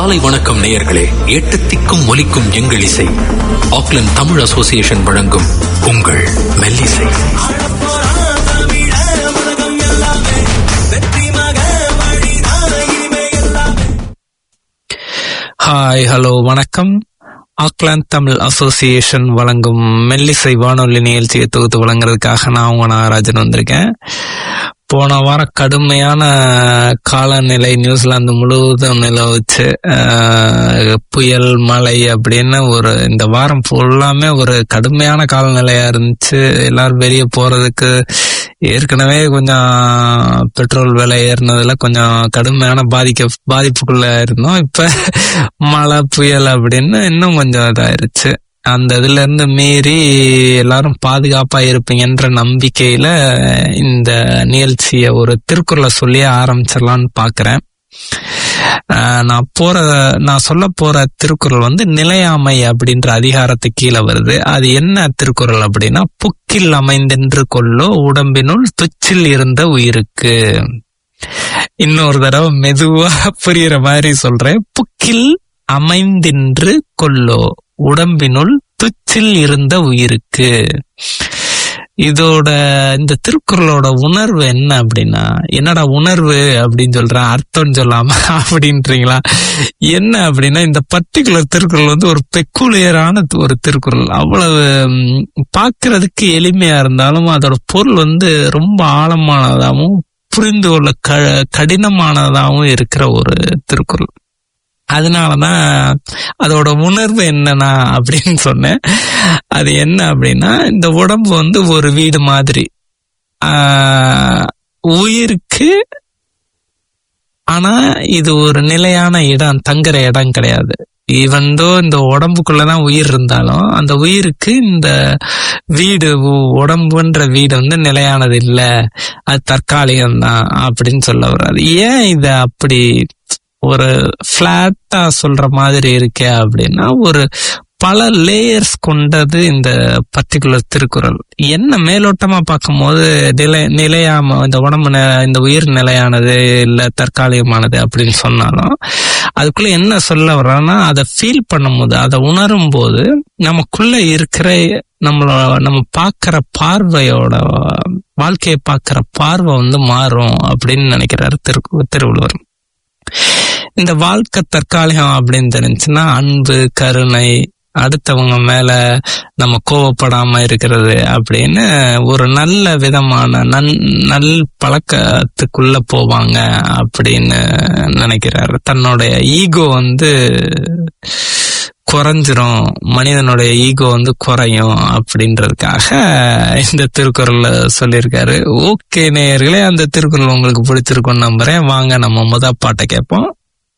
காலை வணக்கம் நேயர்களே எட்டு திக்கும் ஒலிக்கும் எங்கள் இசை ஆக்லாந்து தமிழ் அசோசியேஷன் வழங்கும் உங்கள் மெல்லிசை ஹாய் ஹலோ வணக்கம் ஆக்லாந்து தமிழ் அசோசியேஷன் வழங்கும் மெல்லிசை வானொலி நிகழ்ச்சியை தொகுத்து வழங்குறதுக்காக நான் உங்க நாகராஜன் வந்திருக்கேன் போன வாரம் கடுமையான காலநிலை நியூசிலாந்து முழுவதும் நிலவுச்சு ஆஹ், புயல் மழை அப்படின்னு ஒரு இந்த வாரம் ஃபுல்லாமே ஒரு கடுமையான காலநிலையா இருந்துச்சு எல்லாரும் வெளியே போறதுக்கு ஏற்கனவே கொஞ்சம் பெட்ரோல் விலை ஏறினதுல கொஞ்சம் கடுமையான பாதிக்க பாதிப்புக்குள்ள இருந்தோம் இப்ப மழை புயல் அப்படின்னு இன்னும் கொஞ்சம் இதாயிருச்சு அந்த இதுல இருந்து மீறி எல்லாரும் பாதுகாப்பா இருப்பீங்கன்ற நம்பிக்கையில இந்த நிகழ்ச்சியை ஒரு திருக்குறளை சொல்லி ஆரம்பிச்சிடலாம்னு பாக்குறேன் ஆஹ் நான் போற நான் சொல்ல போற திருக்குறள் வந்து நிலையாமை அப்படின்ற அதிகாரத்துக்கு கீழே வருது அது என்ன திருக்குறள் அப்படின்னா புக்கில் அமைந்தென்று கொள்ளோ உடம்பினுள் துச்சில் இருந்த உயிருக்கு இன்னொரு தடவை மெதுவா புரியுற மாதிரி சொல்றேன் புக்கில் அமைந்தின்று கொள்ளோ உடம்பினுள் துச்சில் இருந்த உயிருக்கு இதோட இந்த திருக்குறளோட உணர்வு என்ன அப்படின்னா என்னடா உணர்வு அப்படின்னு சொல்றேன் அர்த்தம் சொல்லாம அப்படின்றீங்களா என்ன அப்படின்னா இந்த பர்டிகுலர் திருக்குறள் வந்து ஒரு பெக்குலியரான ஒரு திருக்குறள் அவ்வளவு ம், பார்க்கிறதுக்கு எளிமையா இருந்தாலும் அதோட பொருள் வந்து ரொம்ப ஆழமானதாகவும் புரிந்து கொள்ள க கடினமானதாகவும் இருக்கிற ஒரு திருக்குறள் அதனாலதான் அதோட உணர்வு என்னன்னா அப்படின்னு சொன்னேன் அது என்ன அப்படின்னா இந்த உடம்பு வந்து ஒரு வீடு மாதிரி ஆஹ் உயிருக்கு ஆனா இது ஒரு நிலையான இடம் தங்குற இடம் கிடையாது இவந்தோ இந்த உடம்புக்குள்ளதான் உயிர் இருந்தாலும் அந்த உயிருக்கு இந்த வீடு உ- உடம்புன்ற வீடு வந்து நிலையானது இல்ல அது தற்காலிகம் தான் அப்படின்னு சொல்ல வர்றாரு ஏன் இத அப்படி ஒரு பிளாட்டா சொல்ற மாதிரி இருக்கே அப்படின்னா ஒரு பல லேயர்ஸ் கொண்டது இந்த பர்டிகுலர் திருக்குறள் என்ன மேலோட்டமா பார்க்கும்போது நிலை நிலையாம இந்த உடம்பு நி- இந்த உயிர் நிலையானது இல்ல தற்காலிகமானது அப்படின்னு சொன்னாலும் அதுக்குள்ள என்ன சொல்ல வர்றான்னா அதை ஃபீல் பண்ணும்போது அதை உணரும் போது நமக்குள்ள இருக்கிற நம்மள நம்ம பார்க்கிற பார்வையோட வாழ்க்கையை பார்க்கிற பார்வை வந்து மாறும் அப்படின்னு நினைக்கிறாரு திரு திருவள்ளுவர் இந்த வாழ்க்கை தற்காலிகம் அப்படின்னு தெரிஞ்சுன்னா அன்பு கருணை அடுத்தவங்க மேல நம்ம கோவப்படாம இருக்கிறது அப்படின்னு ஒரு நல்ல விதமான நன் நல் பழக்கத்துக்குள்ள போவாங்க அப்படின்னு நினைக்கிறாரு தன்னுடைய ஈகோ வந்து குறைஞ்சிரும் மனிதனுடைய ஈகோ வந்து குறையும் அப்படின்றதுக்காக இந்த திருக்குறள்ல சொல்லியிருக்காரு ஓகே நேயர்களே அந்த திருக்குறள் உங்களுக்கு பிடிச்சிருக்கும்னு நம்புறேன் வாங்க நம்ம முத பாட்டை கேட்போம்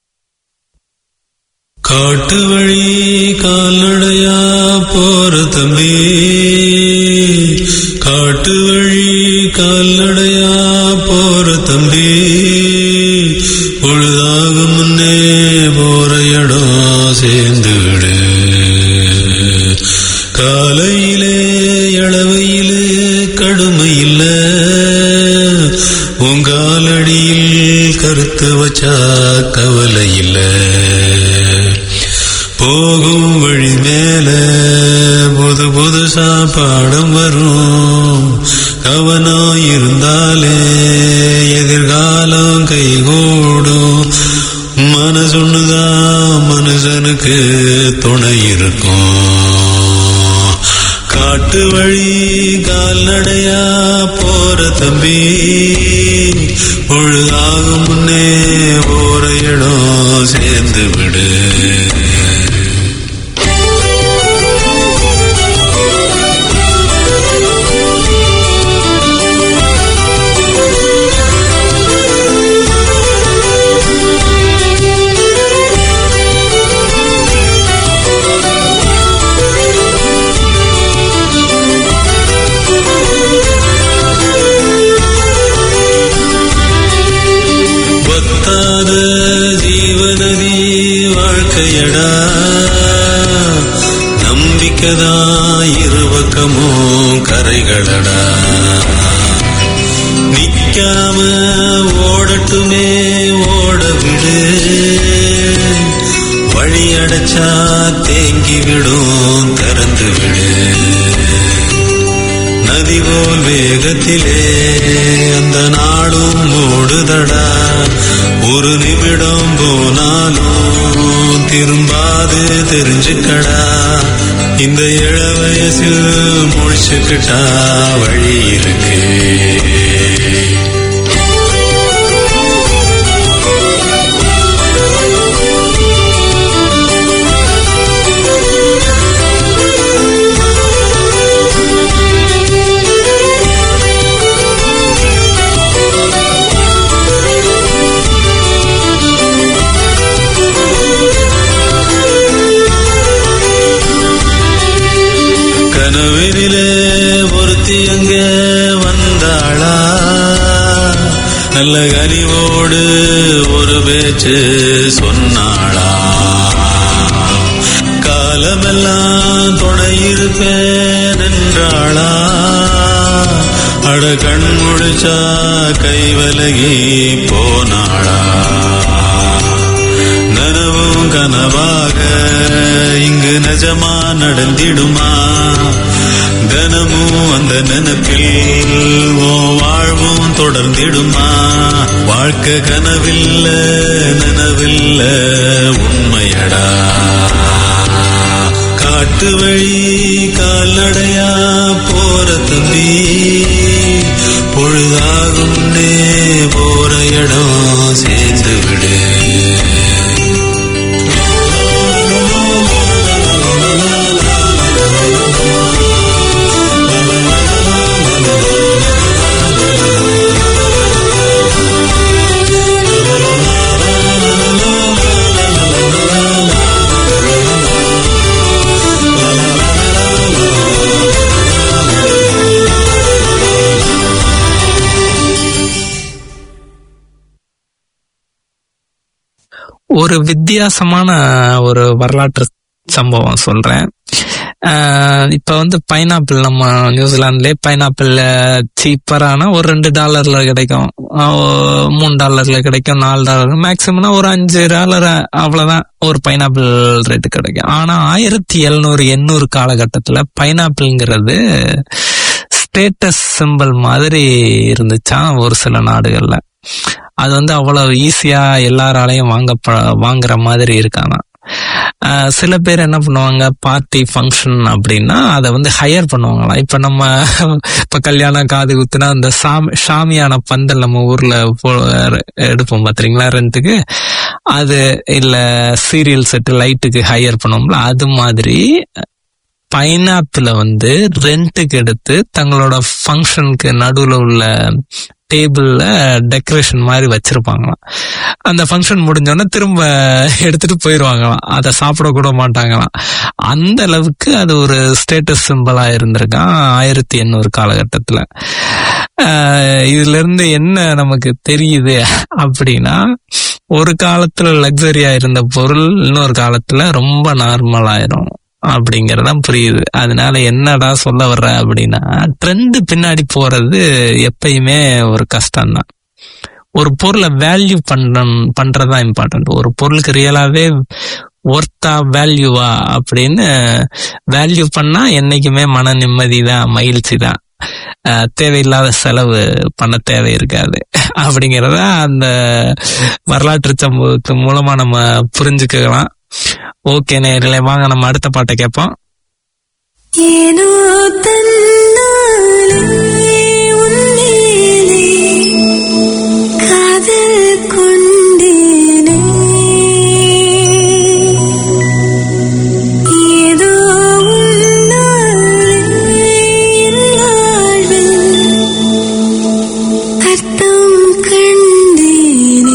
காட்டு வழி கால்நடையா போற தம்பி காட்டு வழி கால்நடையா போற தம்பி பொழுதாக முன்னே போற இடம் சேர்ந்து விடு காலையிலே இளவையிலே கடுமை இல்ல உங்காலடியில் கருத்து வச்சா கவலை இல்லை போகும் வழி மேல புது புதுசா பாடம் வரும் கவனம் இருந்தாலே எதிர்காலம் கைகூடும் மனசொன்னுதான் மனுஷனுக்கு துணை இருக்கும் காட்டு வழி கால்நடையா போற தம்பி பொழுதாகும் முன்னே போற இடம் சேர்ந்து விடு ஒத்தாத ஜீவநதி வாழ்க்கையடா நம்பிக்கைதா இருபக்கமும் கரைகளடா நிக்காம ஓடட்டுமே ஓட விடு தேங்கிவிடும் திறந்து விடு நதி போல் வேகத்திலே அந்த நாடும் ஓடுதடா ஒரு நிமிடம் போனாலும் திரும்பாது தெரிஞ்சுக்கடா இந்த இள வயசில் முடிச்சுக்கிட்டா வழி இருக்கு கனவினிலே ஒருத்தி அங்க வந்தாளா நல்ல கனிவோடு ஒரு பேச்சு சொன்னாளா காலமெல்லாம் துணையிருப்பேன் என்றாளா அட கண் முடிச்சா கை விலகி போனாளா நனவும் கனவாக இங்கு நிஜமா நடந்திடுமா தினமும் அந்த நினைப்பில் ஓ வாழ்வும் தொடர்ந்திடுமா வாழ்க்கை கனவில்ல நனவில்ல உண்மையடா காட்டு வழி கால்நடையா போற தம்பி பொழுதாகும்னே போற இடம் சேர்ந்து விடு ஒரு வித்தியாசமான ஒரு வரலாற்று சம்பவம் சொல்றேன் ஆஹ் இப்ப வந்து பைனாப்பிள் நம்ம நியூசிலாந்துலயே பைனாப்பிள் சீப்பரான ஒரு ரெண்டு டாலர்ல கிடைக்கும் ஆஹ் மூணு டாலர்ல கிடைக்கும் நாலு டாலர் மேக்சிமம்னா ஒரு அஞ்சு டாலர் அவ்வளவுதான் ஒரு பைனாப்பிள் ரேட்டு கிடைக்கும் ஆனா ஆயிரத்தி எழுநூறு எண்ணூறு காலகட்டத்துல பைனாப்பிள்ங்கிறது ஸ்டேட்டஸ் சிம்பிள் மாதிரி இருந்துச்சாம் ஒரு சில நாடுகள்ல அது வந்து அவ்வளவு ஈஸியா எல்லாராலையும் வாங்க வாங்குற மாதிரி இருக்கானா ஆஹ் சில பேர் என்ன பண்ணுவாங்க பார்ட்டி ஃபங்க்ஷன் அப்படின்னா அதை வந்து ஹையர் பண்ணுவாங்களாம் இப்ப நம்ம இப்ப கல்யாணம் காது குத்துனா அந்த சாமி ஷாமியான பந்தல் நம்ம ஊர்ல போ- எடுப்போம் பாத்தீங்களா ரெண்டுக்கு அது இல்ல சீரியல் செட்டு லைட்டுக்கு ஹையர் பண்ணுவோம்ல அது மாதிரி பைனாப்பிள வந்து ரெண்ட்டுக்கு எடுத்து தங்களோட ஃபங்க்ஷனுக்கு நடுவுல உள்ள டேபிள்ல டெக்கரேஷன் மாதிரி வச்சிருப்பாங்களாம் அந்த ஃபங்க்ஷன் முடிஞ்சோடனே திரும்ப எடுத்துட்டு போயிடுவாங்களாம் அதை சாப்பிட கூட மாட்டாங்களாம் அந்த அளவுக்கு அது ஒரு ஸ்டேட்டஸ் சிம்பிளா இருந்திருக்கான் ஆயிரத்தி எண்ணூறு காலகட்டத்துல ஆஹ் இதுல இருந்து என்ன நமக்கு தெரியுது அப்படின்னா ஒரு காலத்துல லக்ஸரியா இருந்த பொருள் இன்னொரு காலத்துல ரொம்ப நார்மல் ஆயிரும் அப்படிங்கறதான் புரியுது அதனால என்னடா சொல்ல வர்ற அப்படின்னா ட்ரெண்ட் பின்னாடி போறது எப்பயுமே ஒரு கஷ்டம்தான் ஒரு பொருளை வேல்யூ பண்ற பண்றதுதான் இம்பார்ட்டன்ட் ஒரு பொருளுக்கு ரியலாவே ஒர்த்தா வேல்யூவா அப்படின்னு வேல்யூ பண்ணா என்னைக்குமே மன நிம்மதி தான் மகிழ்ச்சி தான் அஹ் தேவையில்லாத செலவு பண்ண தேவை இருக்காது அப்படிங்கறத அந்த வரலாற்று சம்பவத்து மூலமா நம்ம புரிஞ்சுக்கலாம் ஓகே நேரில் வாங்க நம்ம அடுத்த பாட்டை கேட்போம் ஏனோ தன்னாலே உன்மேலே காதல் கொண்டேனே ஏதோ உன்னாலே என் வாழ்வில் அர்த்தம் கண்டேனே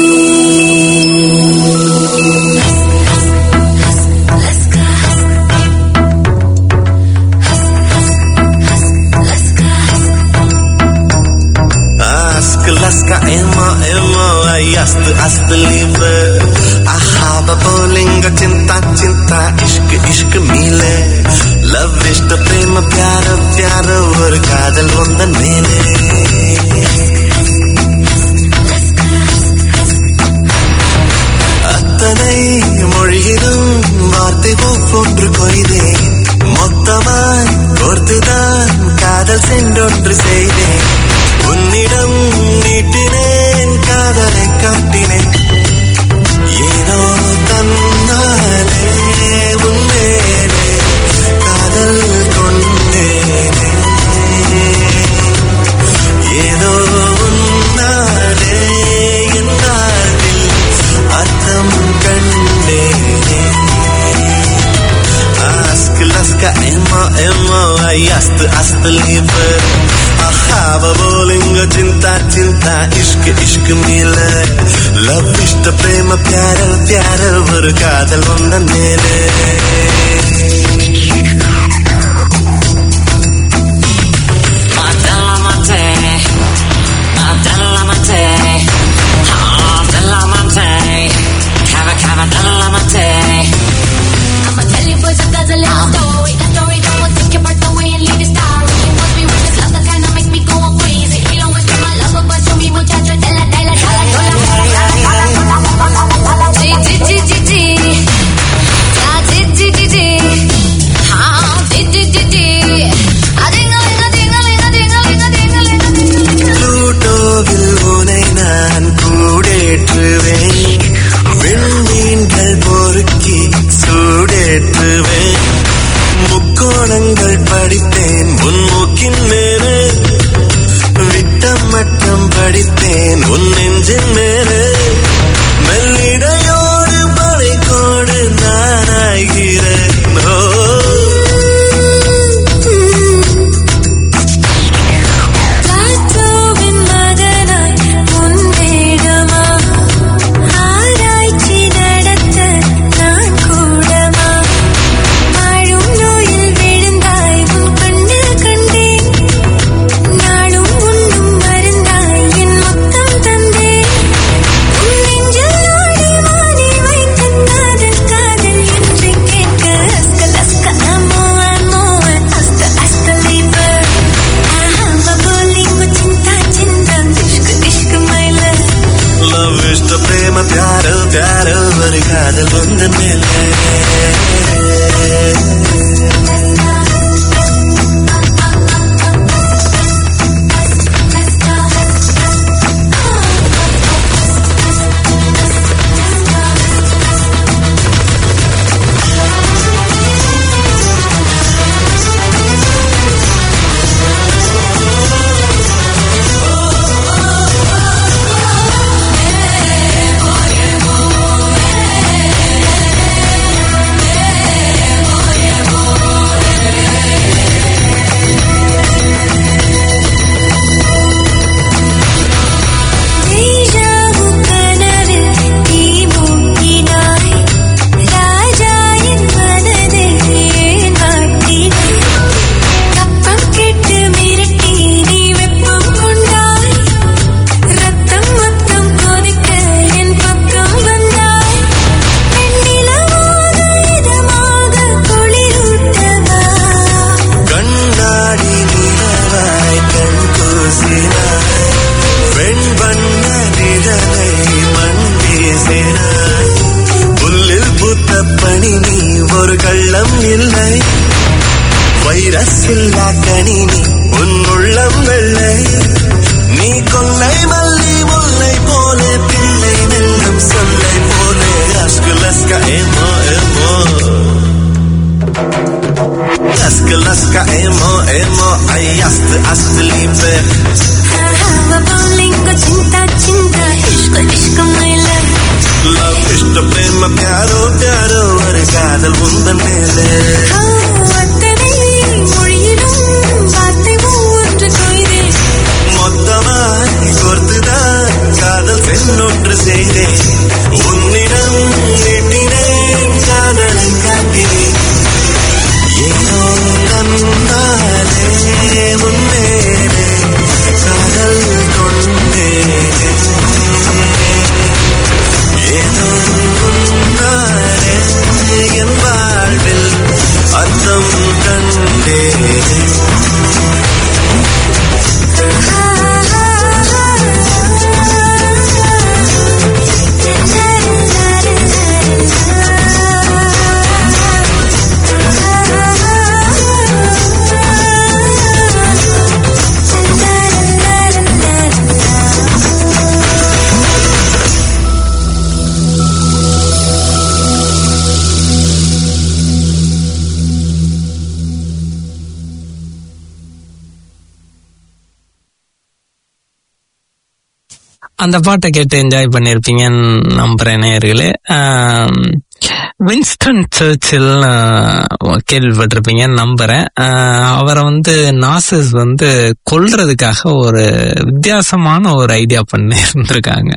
Ask Alaska Emma Emma Ayast Ast Liebe Ahaba Bolinga Cinta Cinta Ishq Ishq Mile Love Ishq Prema Pyara Pyara ஒரு காதல் ஒன்றன் மேலே அத்தனை மொழியிலும் வார்த்தை अस्त अस्त लीप अहाव बोलिंग चिंता चिंता इश्क इश्क मिले लव इष्ट प्रेम प्यार प्यार ஒரு காதல் உந்த மேலே I'ma tell you boys a dozen little story. A story that will take your breath away and leave you starry. You must be with this love that kinda make me go crazy. You don't waste my love, but show me muchacho. Dela, dela, dela, dela. G, G, G, G, G. Ja, G, G, G, G. Ha, G, G, G, G. A ding-a-ling, a ding-a-ling, a ding-a-ling, a ding-a-ling, a ding-a-ling. ப்ளூட்டோவில் உனை நான் கூடேற்றுவேன் விண்மீன்கள் பொறுக்கி சூடேற்றுவேன் முக்கோணங்கள் படித்தேன் உன் மூக்கின் மேலே விட்டம் மட்டும் படித்தேன் உன் நெஞ்சின் மேலே மெல்லிடையோடு மலைக்கோடு நானாகிறேன் ஓ காற்றோவின் மகனாய் உன் வேடமா ஆராய்ச்சி நடத்த நான் கூடமா வாழும் நோயில் விழுந்தாய் உன் கண்ணில் கண்டேன் நாளும் உண்ணும் மருந்தாய் என் மொத்தம் தந்தேன் உன் நெஞ்சில் ஆடி வாடி வைத்த காதல் காதல் என்று கேட்க அஸ்க லஸ்க அம்மோ அம்மோ அஸ்த அஸ்த லேபர் ஆஹா போலிங்கு சிந்தா சிந்தா இஷ்க் இஷ்க் மைல லவ் இஷ்ட பிரேம ಪ್ಯಾರ ಪ್ಯಾರ ஒரு காதல் வந்த மேலே தேஜாவு கனவில் தீ மூக்கினாய் ராஜா என் மனதை ஏன் வாட்டினாய் கப்பம் கெட்டு மிரட்டி நீ வெப்பம் கொண்டாய் ரத்தம் மொத்தம் கொதிக்க என் பக்கம் வந்தாய் பெண்ணிலமாக இதமாக குளிரூட்டவா கண்ணாடி நிலவாய் கண் கூசினாய் வெண் வண்ண நிழலை மண் வீசினாய் புல்லில் பூத்த பனி நீ ஒரு கள்ளம் இல்லை வைரஸ் இல்லா கனி நீ உன் உள்ளம் வெள்ளை நீ கொள்ளை மல்லி முல்லை போல பிள்ளை மெல்லும் சொல்லை போல அஸ்கு லஸ்க ஏமோ ஏமோ லஸ்க லஸ்க ஏமோ ஏமோ ஐ அஸ்து அஸ்து லீபே ஆஹா போலிங்கு சிந்தா சிந்தா இஷ்க் இஷ்க் மைல லவ் இஷ்ட பிரேம ಪ್ಯಾರೋ ಪ್ಯಾರೋ ஒரு காதல் உந்தன் மேலே அத்தனை மொழியிலும் வார்த்தை ஒன்று கொய்தேன் மொத்தமாய் கோர்த்துதான் காதல் பெண்ணொன்று செய்தேன் உன்னிடம் நீட்டினேன் காதலை காட்டினேன் ஏனோ தன்னாலே முன்னேறே காதல் கொண்டேன் ஏனோ உன்னாலே என் வாழ்வில் அர்த்தம் கண்டேன் ஆஹா அந்த பாட்டை கேட்டு என்ஜாய் பண்ணியிருப்பீங்கன்னு நம்புறேன் நேயர்களே ஆம், வின்ஸ்டன் சர்ச்சில் கேள்விப்பட்டிருப்பீங்கன்னு நம்புறேன் ஆஹ், அவரை வந்து நாசஸ் வந்து கொல்றதுக்காக ஒரு வித்தியாசமான ஒரு ஐடியா பண்ணி இருந்திருக்காங்க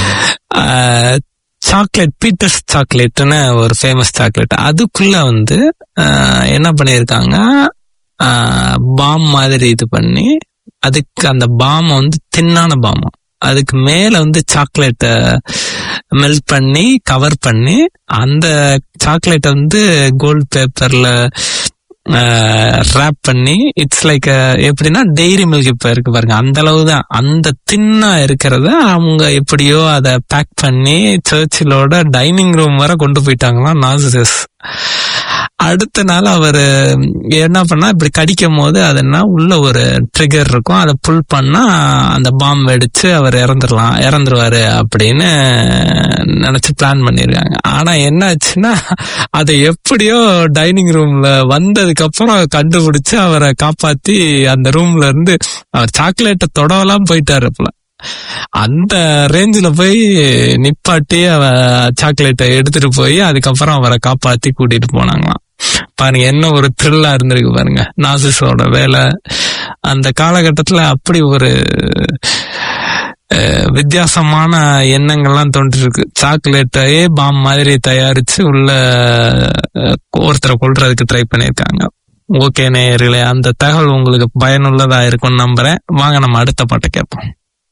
சாக்லேட் பீட்டர்ஸ் சாக்லேட்னு ஒரு ஃபேமஸ் சாக்லேட் அதுக்குள்ள வந்து ஆஹ், என்ன பண்ணியிருக்காங்க பாம் மாதிரி இது பண்ணி அதுக்கு அந்த பாம் வந்து தின்னான பாம் அதுக்கு மேல வந்து சாக்லேட்டை மெல்ட் பண்ணி கவர் பண்ணி அந்த சாக்லேட்டை வந்து கோல்ட் பேப்பர்ல ரேப் பண்ணி இட்ஸ் லைக் எப்படின்னா டெய்ரி மில்க் இப்ப இருக்கு பாருங்க அந்த அளவு தான் அந்த தின்னா இருக்கிறத அவங்க எப்படியோ அதை பேக் பண்ணி சர்ச்சிலோட டைனிங் ரூம் வரை கொண்டு போயிட்டாங்களாம் நாசஸ் அடுத்த நாள் அவர் என்ன பண்ணா இப்படி கடிக்கும் போது அது என்ன உள்ள ஒரு ட்ரிகர் இருக்கும் அதை புல் பண்ணா அந்த பாம் வெடிச்சு அவர் இறந்துடலாம் இறந்துருவாரு அப்படின்னு நினைச்சு பிளான் பண்ணிருக்காங்க ஆனா என்ன ஆச்சுன்னா அதை எப்படியோ டைனிங் ரூம்ல வந்ததுக்கு அப்புறம் கண்டுபிடிச்சு அவரை காப்பாத்தி அந்த ரூம்ல இருந்து அவர் சாக்லேட்டை தொடவெல்லாம் போயிட்டாரு போல அந்த ரேஞ்சில் போய் நிப்பாட்டி அவ சாக்லேட்டை எடுத்துட்டு போய் அதுக்கப்புறம் அவரை காப்பாத்தி கூட்டிட்டு போனாங்களாம் பாருங்க என்ன ஒரு த்ரில்லா இருந்திருக்கு பாருங்க நாசிஸோட வேலை அந்த காலகட்டத்துல அப்படி ஒரு அஹ், வித்தியாசமான எண்ணங்கள்லாம் தோன்றிருக்கு சாக்லேட்டையே பாம் மாதிரி தயாரிச்சு உள்ள அஹ், ஒருத்தரை கொல்றதுக்கு ட்ரை பண்ணியிருக்காங்க ஓகே நேயர்களே அந்த தகவல் உங்களுக்கு பயனுள்ளதா இருக்கும்னு நம்புறேன் வாங்க நம்ம அடுத்த பாட்டை கேட்போம்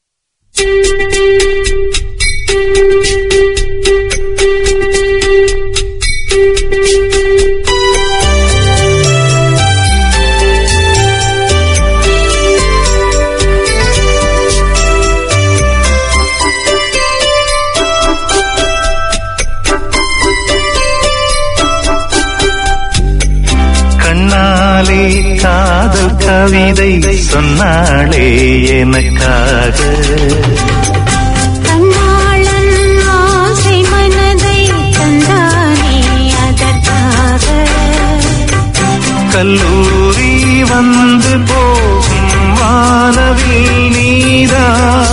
கண்ணாலே காதல் கவிதை சொன்னாளே எனக்காக கண்ணாளன் ஆசை மனதை தந்தானே அதற்காக கல்லூரி வந்து போகும் வானவில் நீதா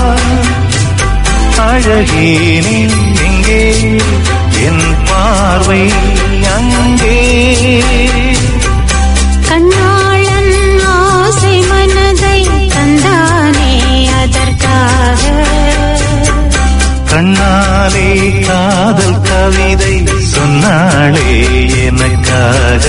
அழகே நீ எங்கே என் பார்வை அங்கே கண்ணாளன் ஆசை மனதை தந்தானே அதற்காக கண்ணாலே காதல் கவிதை சொன்னாளே எனக்காக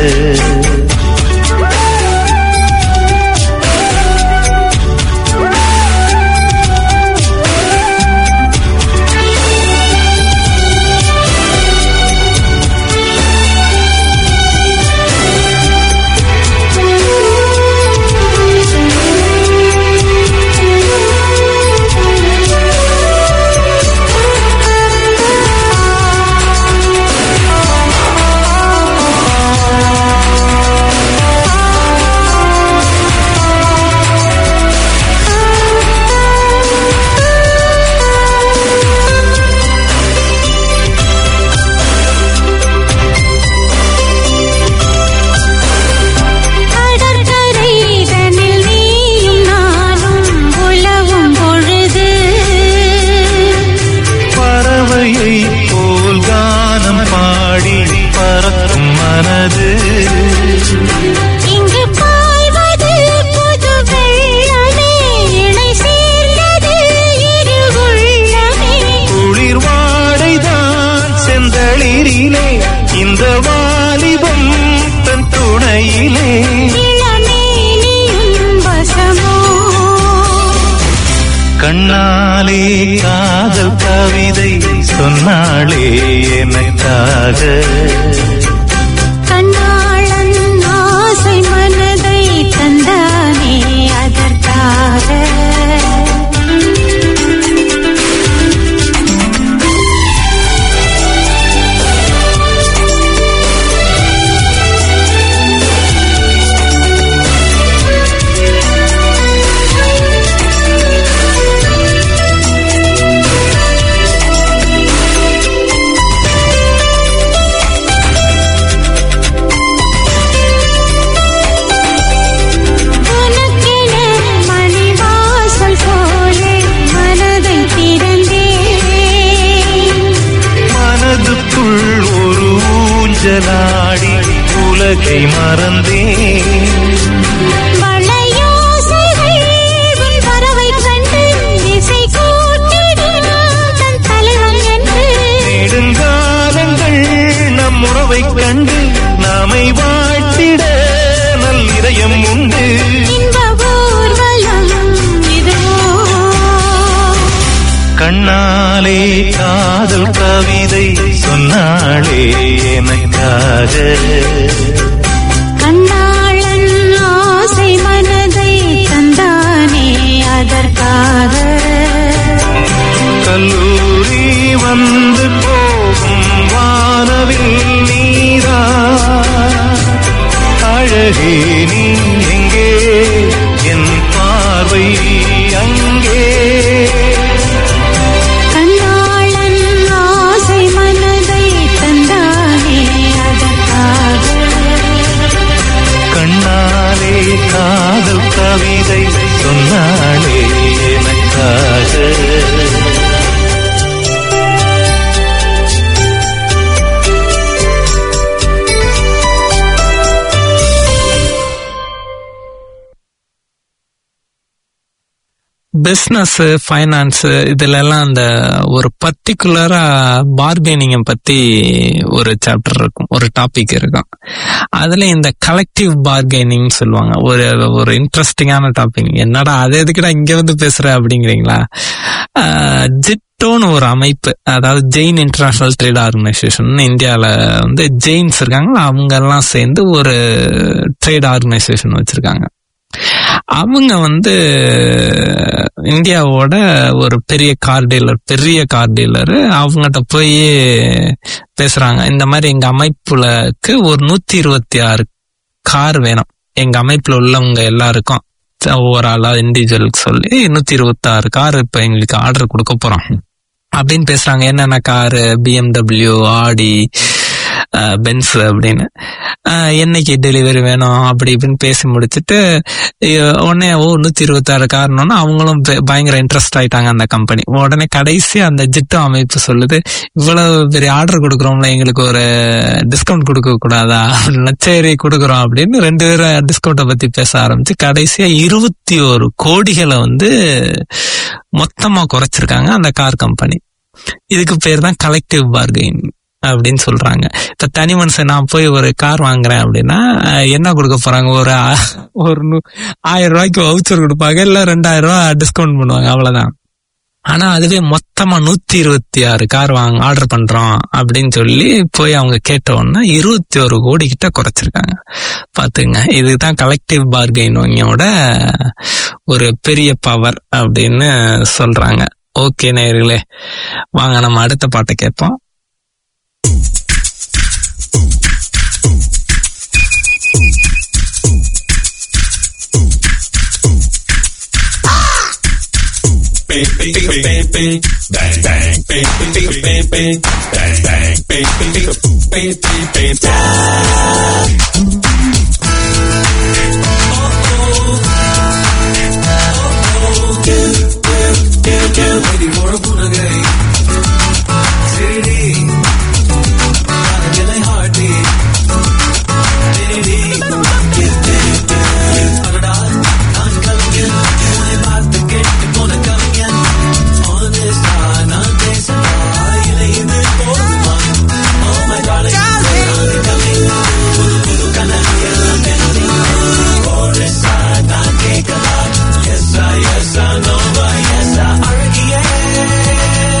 கடற்கரைதனில் நீயும் நானும் உலவும் பொழுது பறவையை போல் கானம் பாடி பறக்கும் மனது இங்கு பாய்வது புது வெள்ளமே இணை சேர்ந்தது இரு உள்ளமே குளிர் வாடைதான் செந்தளிரிலே இந்த வாலிபம் தன் துணையிலே இளமேனியும் வசமோ கண்ணாலே காதல் கவிதை சொன்னாளே எனக்காக கண்ணாளன் ஆசை மனதை தந்தானே அதற்காக கண்ணாலே வாழ்க்கை மறந்தேன் வளையோசைகள் உன் வரவைக் கண்டு இசை கூட்டிடும் தன் தலைவன் என்று நெடுங்காலங்கள் நம் உறவைக் கண்டு நாமை வாழ்த்திட நல் இதயம் உண்டு இன்ப ஊர்வலம் இதுவோ கண்ணாலே காதல் கவிதை சொன்னாளே எனக்காக கண்ணாளன் ஆசை மனதை தந்தானே அதற்காக கல்லூரி வந்து போகும் வானவில் நீரா அழகே நீ எங்கே என் பார்வை அங்கே கண்ணாளன் ஆசை மனதை தந்தானே அதற்காக கண்ணாலே காதல் கவிதை சொன்னாளே எனக்காக பிசினஸ் ஃபைனான்ஸ் இதுல எல்லாம் அந்த ஒரு பர்டிகுலரா பார்கெனிங்க பத்தி ஒரு சாப்டர் இருக்கும் ஒரு டாபிக் இருக்கும் அதுல இந்த கலெக்டிவ் பார்கெனிங் சொல்லுவாங்க ஒரு ஒரு இன்ட்ரெஸ்டிங்கான டாபிக் என்னடா அது எதுக்குடா இங்க வந்து பேசுற அப்படிங்கிறீங்களா ஜிட்டோன்னு ஒரு அமைப்பு அதாவது ஜெயின் இன்டர்நேஷனல் ட்ரேட் ஆர்கனைசேஷன் இந்தியாவில் வந்து ஜெயின்ஸ் இருக்காங்க அவங்க எல்லாம் சேர்ந்து ஒரு ட்ரேட் ஆர்கனைசேஷன் வச்சிருக்காங்க அவங்க வந்து இந்தியாவோட ஒரு பெரிய கார் டீலர் பெரிய கார் டீலர் அவங்ககிட்ட போய் பேசுறாங்க இந்த மாதிரி எங்க அமைப்புலக்கு ஒரு நூத்தி இருபத்தி ஆறு கார் வேணும் எங்க அமைப்புல உள்ளவங்க எல்லாருக்கும் ஒவ்வொரு ஆளா இண்டிவிஜுவலுக்கு சொல்லி நூத்தி இருபத்தி ஆறு கார் இப்ப எங்களுக்கு ஆர்டர் கொடுக்க போறோம் அப்படின்னு பேசுறாங்க என்னென்ன காரு பிஎம்டபிள்யூ ஆடி பென்ஸ் அப்படின்னு அஹ், என்னைக்கு டெலிவரி வேணும் அப்படி இப்படின்னு பேசி முடிச்சுட்டு அஹ், உடனே ஓ நூத்தி இருபத்தாறு காரணம்னா அவங்களும் பெ- பயங்கர இன்ட்ரெஸ்ட் ஆயிட்டாங்க அந்த கம்பெனி உடனே கடைசி அந்த ஜிட்டு அமைப்பு சொல்லுது இவ்வளவு பெரிய ஆர்டர் கொடுக்குறோம்ல எங்களுக்கு ஒரு டிஸ்கவுண்ட் கொடுக்க கூடாதா அப்படின்னா, சரி கொடுக்குறோம் அப்படின்னு ரெண்டு பேரும் டிஸ்கவுண்ட்டை பத்தி பேச ஆரம்பிச்சு கடைசியா இருபத்தி ஒரு கோடிகளை வந்து மொத்தமா குறைச்சிருக்காங்க அந்த கார் கம்பெனி இதுக்கு பேர் தான் கலெக்டிவ் பார்கெயின் அப்படின்னு சொல்றாங்க இப்ப தனி மனுஷன் நான் போய் ஒரு கார் வாங்குறேன் அப்படின்னா அஹ், என்ன கொடுக்க போறாங்க ஒரு ஆ- ஒரு நூ- ஆயிரம் ரூபாய்க்கு வவுச்சர் கொடுப்பாங்க இல்ல ரெண்டாயிரம் ரூபாய் டிஸ்கவுண்ட் பண்ணுவாங்க அவ்வளவுதான் ஆனா அதுவே மொத்தமா நூத்தி இருபத்தி ஆறு கார் வாங்க ஆர்டர் பண்றோம் அப்படின்னு சொல்லி போய் அவங்க கேட்ட உடனே இருபத்தி ஒரு கோடி கிட்ட குறைச்சிருக்காங்க பாத்துங்க இதுதான் கலெக்டிவ் பார்கெயினோட ஒரு பெரிய பவர் அப்படின்னு சொல்றாங்க ஓகே நேயர்களே வாங்க நம்ம அடுத்த பாட்டை கேட்போம் Yes, I, yes, I know, but yes, I, yeah.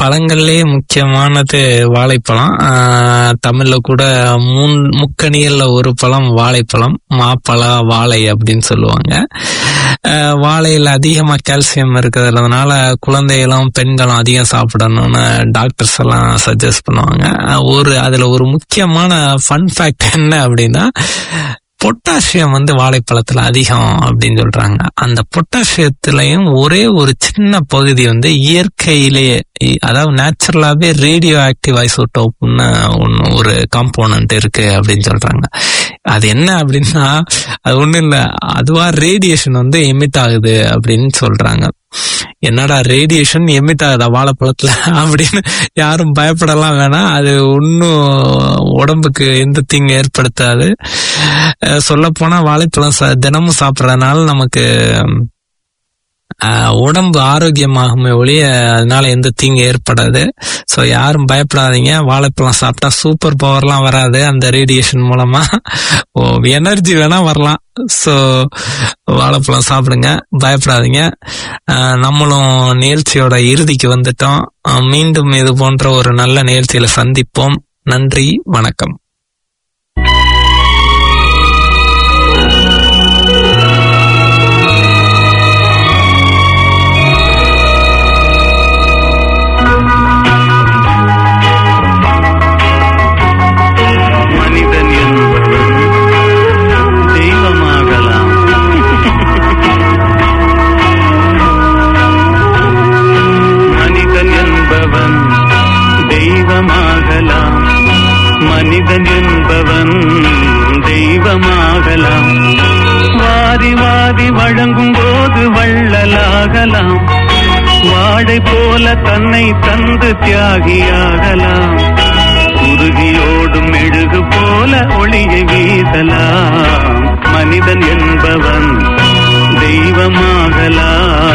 பழங்கள்லயே முக்கியமானது வாழைப்பழம் ஆஹ் தமிழ்ல கூட மூன் முக்கணிகள்ல ஒரு பழம் வாழைப்பழம் மாப்பழ வாழை அப்படின்னு சொல்லுவாங்க ஆஹ் வாழையில அதிகமா கால்சியம் இருக்கிறதுனால குழந்தைகளும் பெண்களும் அதிகம் சாப்பிடணும்னு டாக்டர்ஸ் எல்லாம் சஜஸ்ட் பண்ணுவாங்க ஒரு அதுல ஒரு முக்கியமான ஃபன் ஃபேக்ட் என்ன அப்படின்னா பொட்டாசியம் வந்து வாழைப்பழத்துல அதிகம் அப்படின்னு சொல்றாங்க அந்த பொட்டாசியத்திலையும் ஒரே ஒரு சின்ன பகுதி வந்து இயற்கையிலேயே இ- அதாவது நேச்சுரலாவே ரேடியோ ஆக்டிவ் ஐசோட்டோப்னு ஒன்று ஒரு காம்போனன்ட் இருக்கு அப்படின்னு சொல்றாங்க அது என்ன அப்படின்னா அது ஒண்ணும் இல்ல அதுவா ரேடியேஷன் வந்து எமிட் ஆகுது அப்படின்னு சொல்றாங்க என்னடா ரேடியேஷன் எமிட் ஆகுதா வாழைப்பழத்துல அப்படின்னு யாரும் பயப்படலாம் வேணாம் அது ஒன்றும் உடம்புக்கு எந்த தீங்கு ஏற்படுத்தாது சொல்ல போனா வாழைப்பழம் ச- தினமும் சாப்பிட்றதுனால நமக்கு அஹ், உடம்பு ஆரோக்கியமாகுமே ஒழிய அதனால எந்த தீங்கு ஏற்படாது ஸோ யாரும் பயப்படாதீங்க வாழைப்பழம் சாப்பிட்டா சூப்பர் பவர்லாம் வராது அந்த ரேடியேஷன் மூலமா ஓ எனர்ஜி வேணா வரலாம் ஸோ வாழைப்பழம் சாப்பிடுங்க பயப்படாதீங்க அஹ், நம்மளும் நிகழ்ச்சியோட இறுதிக்கு வந்துட்டோம் அஹ், மீண்டும் இது போன்ற ஒரு நல்ல நிகழ்ச்சியில சந்திப்போம் நன்றி வணக்கம் மனிதன் என்பவன் தெய்வமாகலாம் மனிதன் என்பவன் தெய்வமாகலாம் மனிதன் என்பவன் தெய்வமாகலாம் வாரி வாரி வழங்கும் போது வள்ளலாகலாம் வாடை போல தன்னை தந்து தியாகியாகலாம் உருகியோடும் மெழுகு போல ஒளியை வீசலாம் மனிதன் என்பவன் தெய்வமாகலாம்